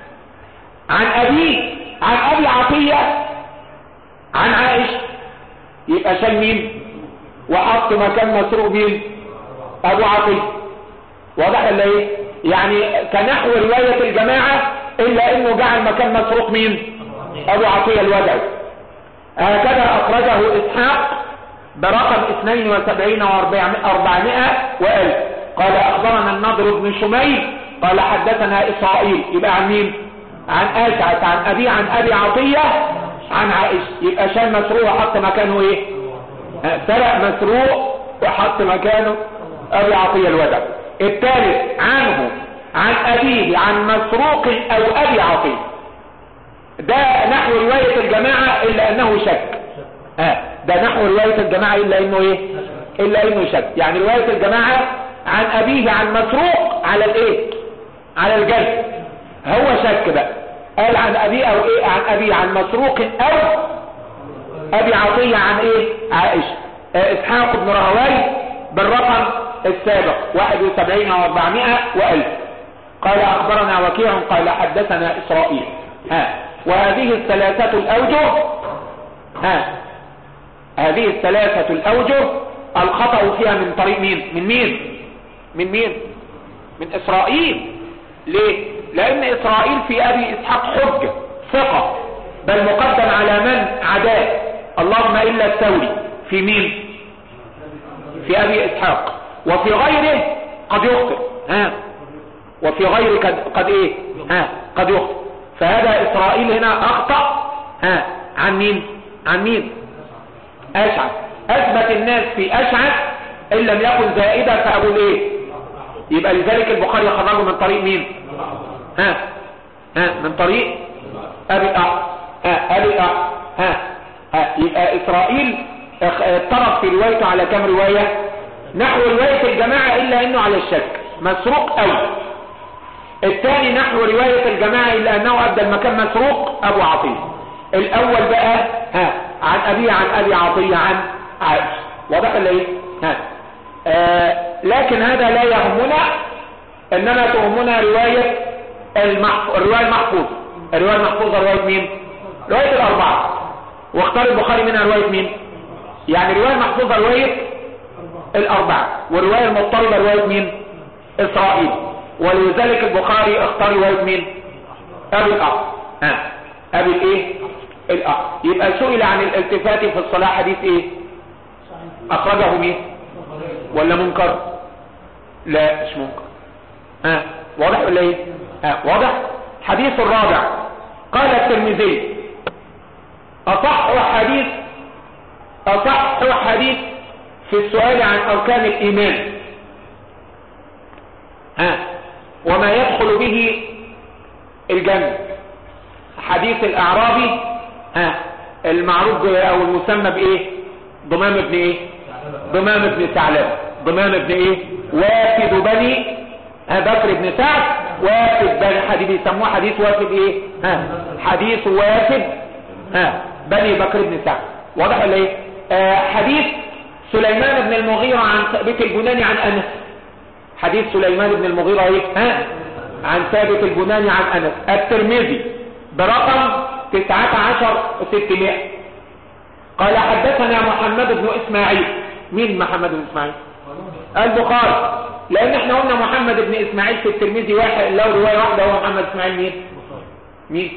عن أبي عن أبي عطية عن عائشة يبقى شال مين وحط مكان مسروق مين أبو عطية واضح ولا ايه يعني كنحو رواية الجماعة الا انه جعل مكان مسروق مين ابو عطية الودعي هكذا اخرجه اسحاق برقم 72 و400 والف قال اخبرنا النضر بن شميل قال حدثنا اسرائيل يبقى عن مين عن اشعث عن ابي عن ابي عطية عن عائشة يبقى شال مسروق وحط مكانه ايه سرق مسروق وحط مكانه ابي عطية الودعي الثالث عنه عن أبيه عن مسروق أو أبي عطية ده نحو رواية الجماعة إلا أنه شك آه ده نحو رواية الجماعة إلا أنه إيه إلا أنه شك يعني رواية الجماعة عن أبيه عن مسروق على الإيه على الجد هو شك بقى قال عن أبيه أو إيه عن أبيه عن مسروق أو أبي عطية عن إيه عائشة آه إسحاق بن رهوي بالرقم السابق 71 و400 وألف قال أخبرنا وكيع قال حدثنا إسرائيل ها وهذه الثلاثة الأوجه ها هذه الثلاثة الأوجه الخطأ فيها من طريق مين من مين من مين من إسرائيل ليه لأن إسرائيل في أبي إسحاق حجة ثقة بل مقدم على من عداه اللهم إلا الثوري في مين في أبي إسحاق وفي غيره قد يخطئ ها وفي غيره قد, قد ايه ها قد يخطئ فهذا اسرائيل هنا اخطأ ها عن مين عن مين اشعث اثبت الناس في اشعث ان لم يكن زائدا فابو الايه يبقى لذلك البخاري خرجه من طريق مين ها ها من طريق ابي أح ها ابي أح ها ها يبقى اسرائيل اضطرب في روايته على كم رواية نحو رواية الجماعة الا انه على الشك مسروق او الثاني نحو رواية الجماعة الا انه ادى المكان مسروق ابو عطية الاول بقى ها عن ابي عن ابي عطية عن عائشة واضح ولا ايه ها آه لكن هذا لا يهمنا انما تهمنا رواية المحفوظ الرواية المحفوظة الرواية المحفوظة رواية مين رواية الاربعة واختار البخاري منها رواية مين يعني رواية محفوظة رواية الاربعة والرواية المضطربة رواية مين اسرائيل ولذلك البخاري اختار رواية مين ابي الاخ ها ابي الايه الاخ يبقى سئل عن الالتفات في الصلاة حديث ايه اخرجه مين ولا منكر لا مش منكر ها واضح ولا ايه ها واضح حديث الرابع قال الترمذي اصح حديث اصح حديث في السؤال عن اركان الايمان ها وما يدخل به الجنة حديث الاعرابي ها المعروف او المسمى بايه ضمام ابن ايه ضمام ابن ثعلب ضمام ابن ايه وافد بني بكر بن سعد وافد بني حديث بيسموه حديث وافد ايه ها حديث وافد ها بني بكر بن سعد واضح ولا ايه آه حديث سليمان بن المغيرة عن ثابت البناني عن انس حديث سليمان بن المغيرة ايه ها عن ثابت البناني عن انس الترمذي برقم 19 600 قال حدثنا محمد بن اسماعيل مين محمد بن اسماعيل البخاري لان احنا قلنا محمد بن اسماعيل في الترمذي واحد له روايه واحده هو محمد اسماعيل مين مين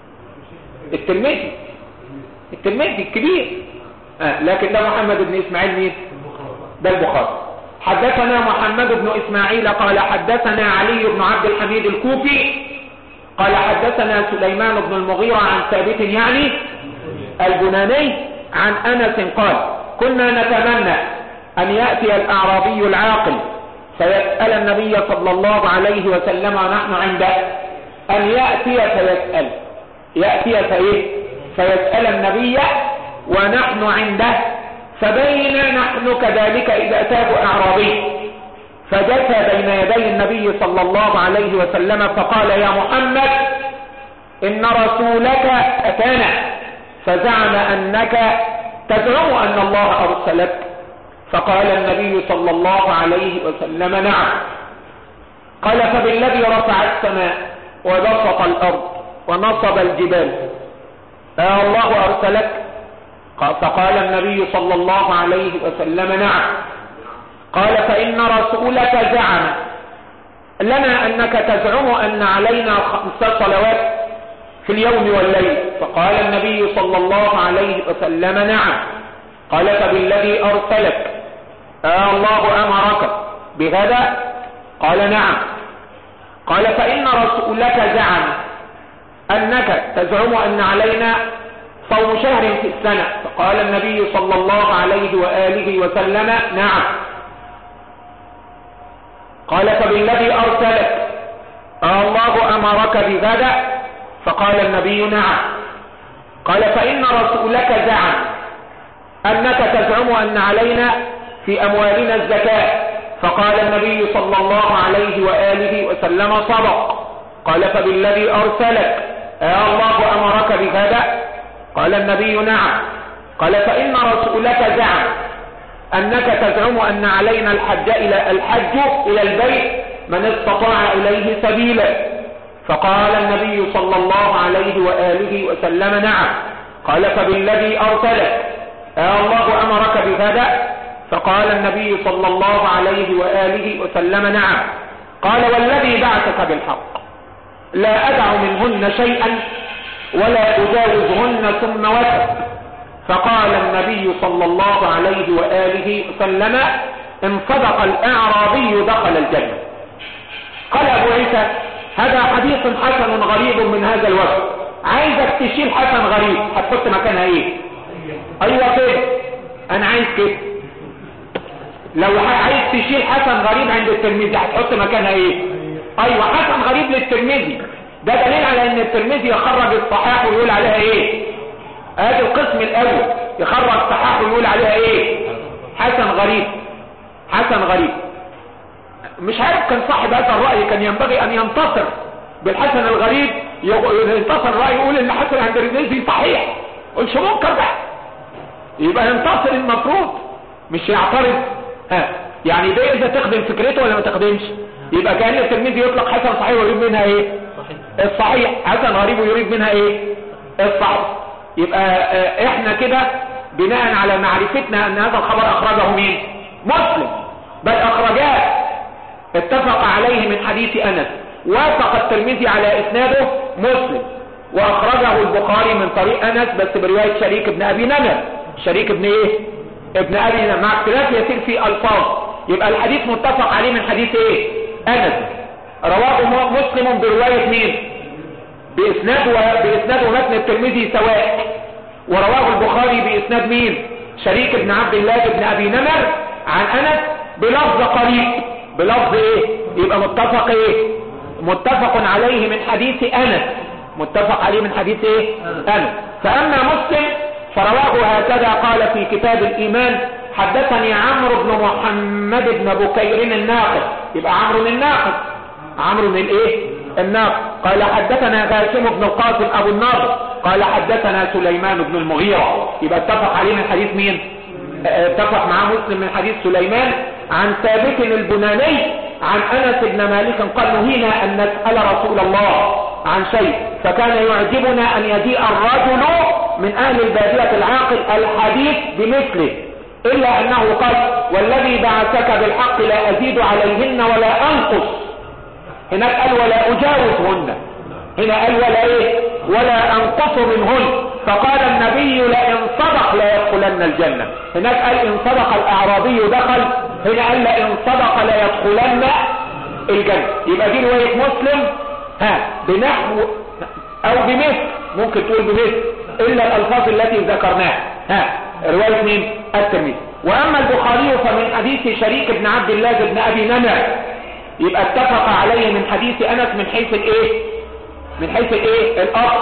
الترمذي الترمذي الكبير آه لكن ده محمد بن اسماعيل مين ده البخاري حدثنا محمد بن اسماعيل قال حدثنا علي بن عبد الحميد الكوفي قال حدثنا سليمان بن المغيرة عن ثابت يعني البناني عن انس قال كنا نتمنى ان يأتي الاعرابي العاقل فيسأل النبي صلى الله عليه وسلم ونحن عنده ان يأتي فيسأل يأتي فيه فيسأل النبي ونحن عنده فبينا نحن كذلك إذا أتاه أعرابي فجثى بين يدي النبي صلى الله عليه وسلم فقال يا محمد إن رسولك أتانا فزعم أنك تزعم أن الله أرسلك فقال النبي صلى الله عليه وسلم نعم قال فبالذي رفع السماء وبسط الأرض ونصب الجبال آه الله أرسلك فقال النبي صلى الله عليه وسلم نعم قال فإن رسولك زعم لنا أنك تزعم أن علينا خمس صلوات في اليوم والليل فقال النبي صلى الله عليه وسلم نعم قال فبالذي أرسلك آه الله أمرك بهذا قال نعم قال فإن رسولك زعم أنك تزعم أن علينا صوم شهر في السنة فقال النبي صلى الله عليه وآله وسلم نعم قال فبالذي أرسلك الله أمرك بذا فقال النبي نعم قال فإن رسولك زعم أنك تزعم أن علينا في أموالنا الزكاة فقال النبي صلى الله عليه وآله وسلم صدق قال فبالذي أرسلك يا الله أمرك بهذا قال النبي نعم قال فإن رسولك زعم أنك تزعم أن علينا الحج إلى الحج إلى البيت من استطاع إليه سبيلا فقال النبي صلى الله عليه وآله وسلم نعم قال فبالذي أرسلك يا الله أمرك بهذا فقال النبي صلى الله عليه وآله وسلم نعم قال والذي بعثك بالحق لا أدع منهن شيئا ولا أجاوزهن ثم وتر فقال النبي صلى الله عليه وآله وسلم إن صدق الأعرابي دخل الجنة قال أبو عيسى هذا حديث حسن غريب من هذا الوجه عايزك تشيل حسن غريب هتحط مكانها ايه ايوه كده انا عايز كده لو عايز تشيل حسن غريب عند الترمذي هتحط مكانها ايه ايوه حسن غريب للترمذي ده دليل على ان الترمذي يخرج الصحاح ويقول عليها ايه ادي القسم الاول يخرج صحاح ويقول عليها ايه حسن غريب حسن غريب مش عارف كان صاحب هذا الرأي كان ينبغي ان ينتصر بالحسن الغريب ينتصر الرأي يقول ان حسن عند الرميزي صحيح قلش منكر بقى يبقى ينتصر المفروض مش يعترض ها يعني ده اذا تخدم فكرته ولا ما تخدمش يبقى كان التلميذ يطلق حسن صحيح ويريد منها ايه الصحيح حسن غريب ويريد منها ايه الصحيح يبقى اه احنا كده بناء على معرفتنا ان هذا الخبر اخرجه مين مسلم بل اخرجاه اتفق عليه من حديث انس وافق الترمذي على اسناده مسلم واخرجه البخاري من طريق انس بس برواية شريك ابن ابي نمر شريك ابن ايه ابن ابي نمر مع اختلاف يسير في الفاظ يبقى الحديث متفق عليه من حديث ايه انس رواه مسلم برواية مين باسناد باسناد ومتن الترمذي سواء ورواه البخاري باسناد مين شريك ابن عبد الله ابن ابي نمر عن انس بلفظ قريب بلفظ ايه يبقى متفق ايه متفق عليه من حديث انس متفق عليه من حديث ايه انس فاما مسلم فرواه هكذا قال في كتاب الايمان حدثني عمرو بن محمد بن بكير الناقد يبقى عمرو الناقد عمرو من الايه الناقد قال حدثنا غاشم بن القاسم ابو الناظر قال حدثنا سليمان بن المغيرة يبقى اتفق عليه من حديث مين اتفق معاه مسلم من حديث سليمان عن ثابت البناني عن انس بن مالك قال نهينا ان نسأل رسول الله عن شيء فكان يعجبنا ان يجيء الرجل من اهل البادية العاقل الحديث بمثله الا انه قال والذي بعثك بالحق لا ازيد عليهن ولا انقص هناك قال ولا اجاوزهن هنا قال ولا ايه ولا انقص منهن فقال النبي لئن صدق لا يدخلن الجنة هناك قال ان صدق الاعرابي دخل هنا قال لئن صدق لا يدخلن الجنة يبقى دي رواية مسلم ها بنحو او بمثل ممكن تقول بمثل الا الالفاظ التي ذكرناها ها رواية مين الترمذي واما البخاري فمن حديث شريك بن عبد الله بن ابي نمر يبقى اتفق عليه من حديث انس من حيث الايه من حيث الايه الاصل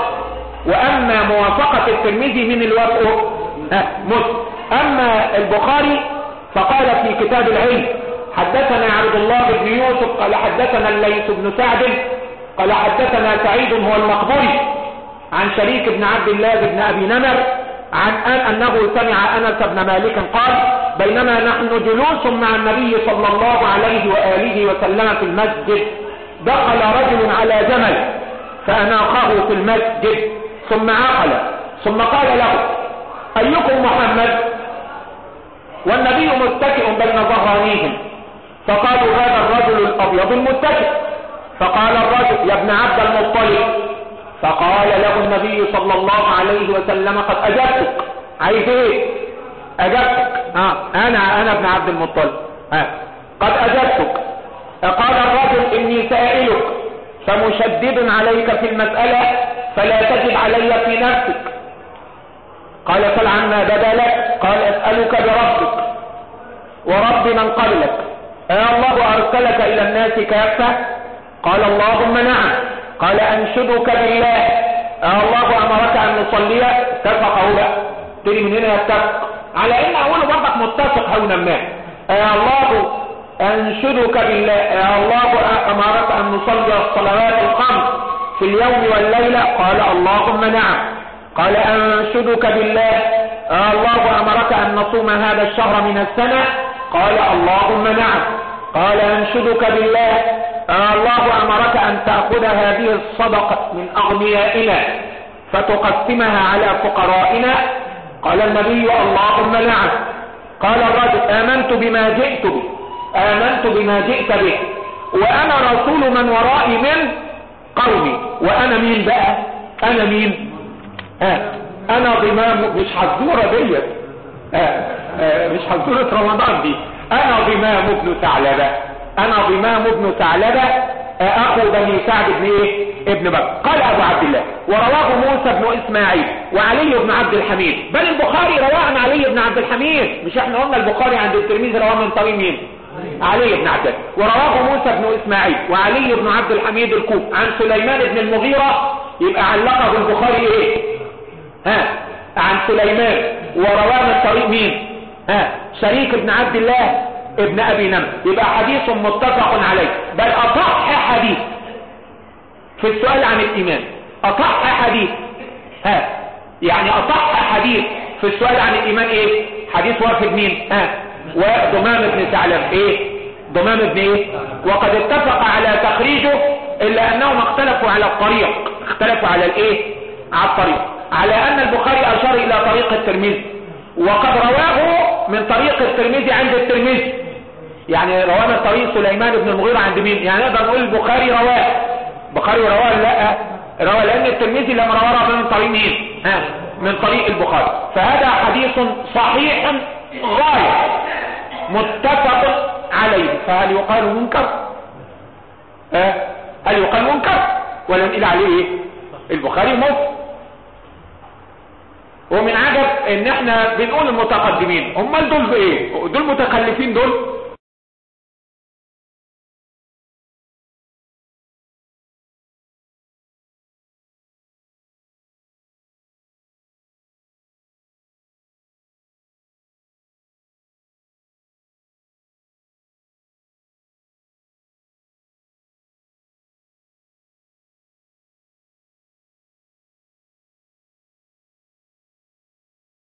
واما موافقة الترمذي من الوفق ها مسلم اما البخاري فقال في كتاب العلم حدثنا عبد الله بن يوسف قال حدثنا الليث بن سعد قال حدثنا سعيد هو المقبري عن شريك بن عبد الله بن ابي نمر عن أن أنه سمع أنس بن مالك قال بينما نحن جلوس مع النبي صلى الله عليه وآله وسلم في المسجد دخل رجل على جمل فأناقه في المسجد ثم عقل ثم قال له أيكم محمد والنبي متكئ بين ظهرانيهم فقالوا هذا الرجل الأبيض المتكئ فقال الرجل يا ابن عبد المطلب فقال له النبي صلى الله عليه وسلم قد أجبتك عايز ايه أجبتك ها أنا أنا ابن عبد المطلب ها قد أجبتك قال الرجل إني سائلك فمشدد عليك في المسألة فلا تجب علي في نفسك قال سل عما بدا لك قال أسألك بربك ورب من قبلك يا الله أرسلك إلى الناس كافة قال اللهم نعم قال أنشدك بالله يا الله أمرك أن نصلي اتفق هو بقى تيجي من هنا يتفق على إن أوله برضك متفق هونا ما يا الله أنشدك بالله يا الله أمرك أن نصلي الصلوات الخمس في اليوم والليلة قال اللهم نعم قال أنشدك بالله يا الله أمرك أن نصوم هذا الشهر من السنة قال اللهم نعم قال أنشدك بالله يا الله أمرك أن تأخذ هذه الصدقة من أغنيائنا فتقسمها على فقرائنا قال النبي اللهم نعم قال الرجل آمنت بما جئت به آمنت بما جئت به وأنا رسول من ورائي من قومي وأنا مين بقى أنا مين آه. أنا ضمام مش حزورة ديت آه. آه. مش حزورة رمضان دي أنا ضمام ابن ثعلبة أنا ضمام ابن ثعلبة أخو بني سعد بن إيه ابن بكر قال أبو عبد الله ورواه موسى بن إسماعيل وعلي بن عبد الحميد بل البخاري رواه عن علي بن عبد الحميد مش احنا قلنا البخاري عند الترمذي رواه من طريق مين علي بن عبد ورواه موسى بن إسماعيل وعلي بن عبد الحميد الكوف عن سليمان بن المغيرة يبقى علقه البخاري ايه ها عن سليمان ورواه من طريق مين ها شريك ابن عبد الله ابن ابي نمر يبقى حديث متفق عليه بل اصح حديث في السؤال عن الايمان اصح حديث ها يعني اصح حديث في السؤال عن الايمان ايه حديث وافد مين ها وضمام بن ثعلب ايه ضمام بن ايه وقد اتفق على تخريجه الا انهم اختلفوا على الطريق اختلفوا على الايه على الطريق على ان البخاري اشار الى طريق الترمذي وقد رواه من طريق الترمذي عند الترمذي يعني رواه من طريق سليمان بن المغيرة عند مين يعني نقدر نقول البخاري رواه البخاري رواه لا رواه لان الترمذي لما رواه من طريق مين ها من طريق البخاري فهذا حديث صحيح غاية متفق عليه فهل يقال منكر ها هل يقال منكر ولا نقول عليه ايه البخاري مفت ومن عجب ان احنا بنقول المتقدمين هم دول بايه دول متخلفين دول